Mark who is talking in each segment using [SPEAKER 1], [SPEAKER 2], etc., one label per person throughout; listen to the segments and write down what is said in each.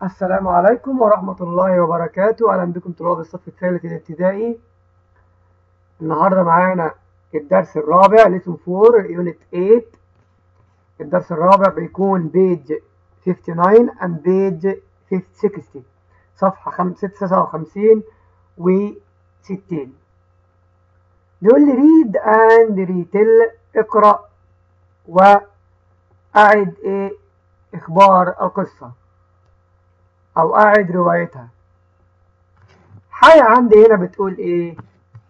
[SPEAKER 1] السلام عليكم ورحمة الله وبركاته أهلا بكم طلاب الصف الثالث الابتدائي النهاردة معانا الدرس الرابع ليسون 4 يونت 8 الدرس الرابع بيكون بيج 59 and بيج 60 صفحة 59 و 60 بيقول لي read and retell اقرأ وأعد إيه إخبار القصة أو أعد روايتها حاجة عندي هنا بتقول إيه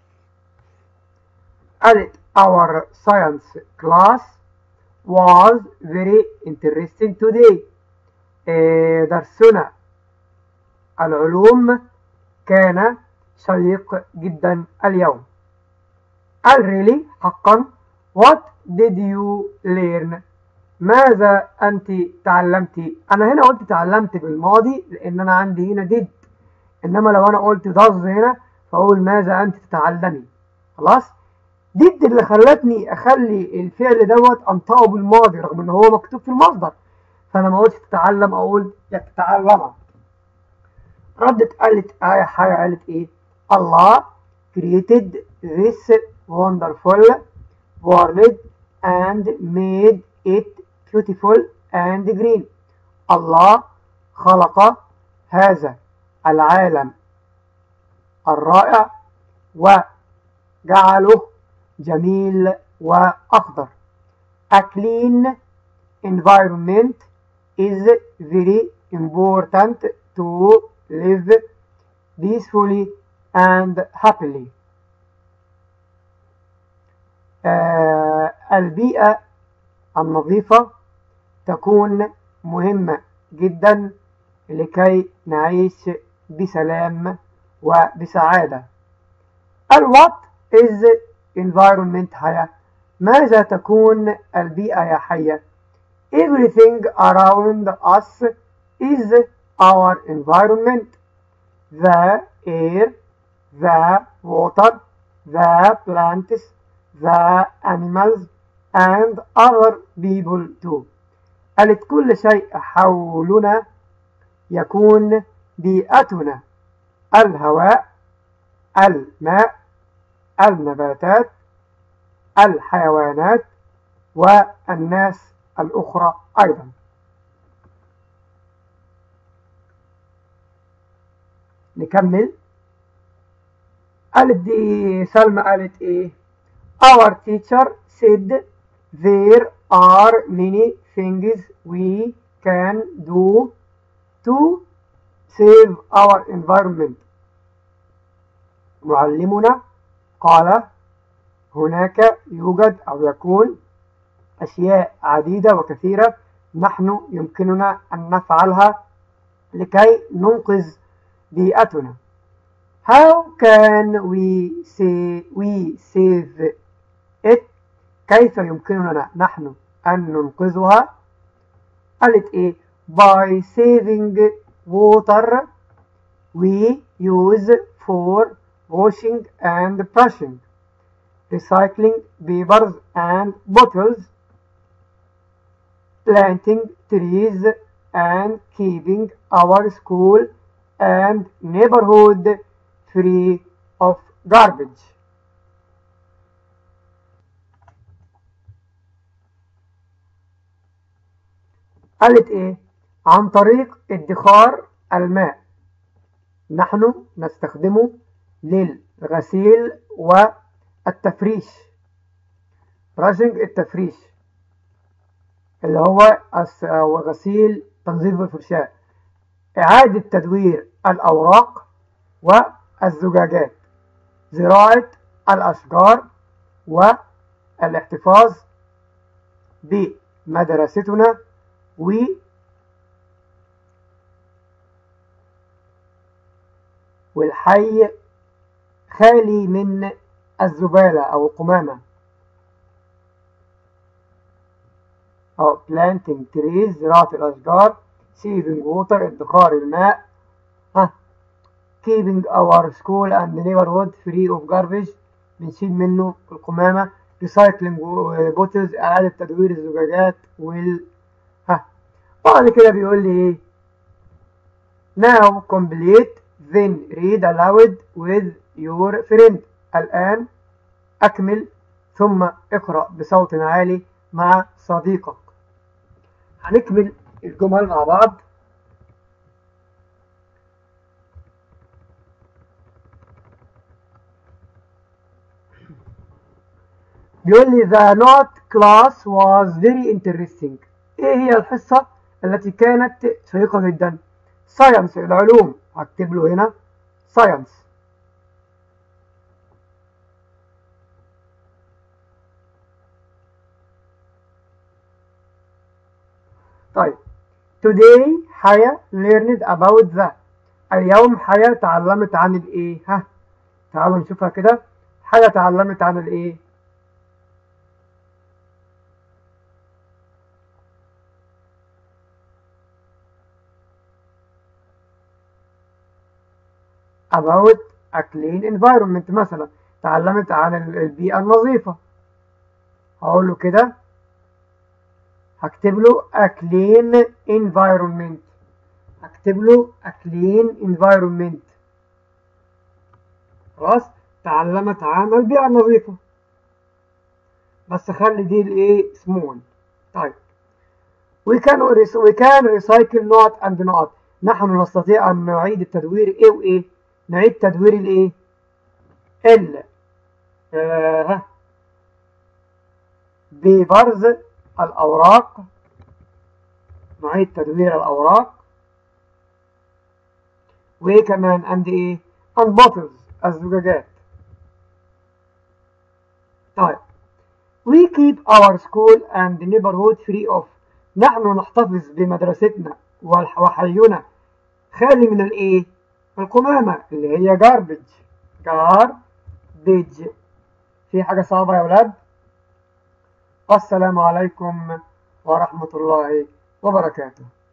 [SPEAKER 1] قالت our science class was very interesting today إيه درسنا العلوم كان شيق جدا اليوم قال really حقا what did you learn ماذا أنت تعلمت أنا هنا قلت تعلمت بالماضي لأن أنا عندي هنا did إنما لو أنا قلت does هنا فأقول ماذا أنت تتعلمي خلاص did اللي خلتني أخلي الفعل دوت أنطقه بالماضي رغم إن هو مكتوب في المصدر فأنا ما قلتش تتعلم أقول تتعلم ردت قالت آية حاجة قالت إيه الله created this wonderful world and made it beautiful and green الله خلق هذا العالم الرائع وجعله جميل وأخضر A clean environment is very important to live peacefully and happily آه البيئة النظيفة تكون مهمة جدا لكي نعيش بسلام وبسعادة الوات is environment حياة ماذا تكون البيئة يا حية everything around us is our environment the air the water the plants the animals and other people too قالت كل شيء حولنا يكون بيئتنا الهواء الماء النباتات الحيوانات والناس الأخرى أيضا نكمل قالت دي سلمى قالت ايه Our teacher said there are many things we can do to save our environment. معلمنا قال هناك يوجد أو يكون أشياء عديدة وكثيرة نحن يمكننا أن نفعلها لكي ننقذ بيئتنا. How can we say we save it كيف يمكننا نحن أن ننقذها قالت إيه by saving water we use for washing and brushing recycling papers and bottles planting trees and keeping our school and neighborhood free of garbage قالت ايه عن طريق ادخار الماء نحن نستخدمه للغسيل والتفريش براشنج التفريش اللي هو غسيل تنظيف الفرشاة إعادة تدوير الأوراق والزجاجات زراعة الأشجار والاحتفاظ بمدرستنا و والحي خالي من الزبالة أو القمامة أو planting trees زراعة الأشجار saving water ادخار الماء ها keeping our school and neighborhood free of garbage بنشيل منه القمامة recycling bottles إعادة تدوير الزجاجات وال ها بعد كده بيقول لي ايه now complete then read aloud with your friend الآن أكمل ثم اقرأ بصوت عالي مع صديقك هنكمل الجمل مع بعض بيقول لي the not class was very interesting ايه هي الحصة التي كانت شيقة جدا science العلوم هكتب له هنا science طيب today حياة learned about the اليوم حياة تعلمت عن الايه ها تعالوا نشوفها كده حياة تعلمت عن الايه about a clean environment مثلا تعلمت عن البيئة النظيفة هقول له كده هكتب له a clean environment هكتب له a clean environment خلاص تعلمت عن البيئة النظيفة بس خلي دي الايه سمول طيب we can we can recycle not and not نحن نستطيع أن نعيد التدوير ايه وايه نعيد تدوير الايه ال آه ببرز الأوراق نعيد تدوير الأوراق وكمان عندي ايه and bottles الزجاجات طيب we keep our school and neighborhood free of نحن نحتفظ بمدرستنا وحينا خالي من الايه القمامة اللي هي garbage garbage في حاجة صعبة يا ولاد والسلام عليكم ورحمة الله وبركاته